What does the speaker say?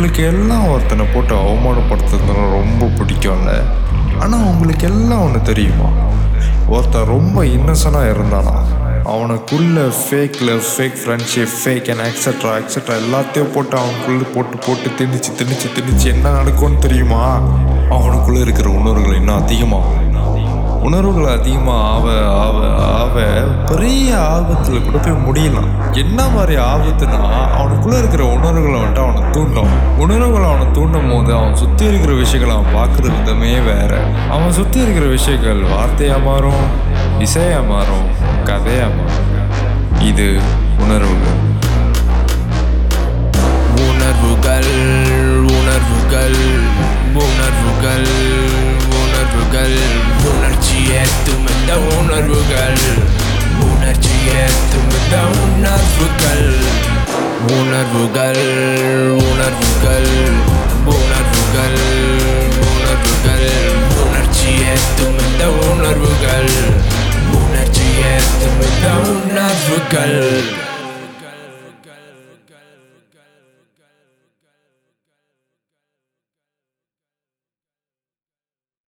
உங்களுக்கு எல்லாம் ஒருத்தனை போட்டு அவமானப்படுத்துறதுனா ரொம்ப பிடிக்கும்ல ஆனால் உங்களுக்கு எல்லாம் ஒன்று தெரியுமா ஒருத்தன் ரொம்ப இன்னசென்ட்டாக இருந்தானா அவனுக்குள்ள fake love fake friendship fake and extra extra எல்லாத்தையும் போட்டு அவனுக்குள்ள போட்டு போட்டு திணிச்சு திணிச்சு திணிச்சு என்ன நடக்கும்னு தெரியுமா அவனுக்குள்ள இருக்கிற உணர்வுகள் இன்னும் அதிகமாகும் உணர்வுகள் அதிகமாக ஆவ ஆவ ஆவ பெரிய ஆபத்தில் கூட போய் முடியலாம் என்ன மாதிரி ஆபத்துனா அவனுக்குள்ள இருக்கிற உணர்வுகளை வந்துட்டு அவனை தூண்டும் உணர்வுகளை அவனை தூண்டும் போது அவன் சுற்றி இருக்கிற விஷயங்களை அவன் பார்க்குற விதமே வேற அவன் சுற்றி இருக்கிற விஷயங்கள் வார்த்தையாக மாறும் இசையாக மாறும் கதையாக மாறும் இது உணர்வுகள் உணர்வுகள் உணர்வுகள் உணர்வுகள் உணர்வுகள் உணர்ச்சி ஏத்தும் இந்த உணர்வுகள் உணர்ச்சி ஏத்தும் இந்த உணர்வுகள் உணர்வுகள் உணர்வுகள் உணர்வுகள் உணர்வுகள் உணர்ச்சி ஏத்தும் இந்த உணர்வுகள் உணர்ச்சி ஏத்தும் இந்த உணர்வுகள்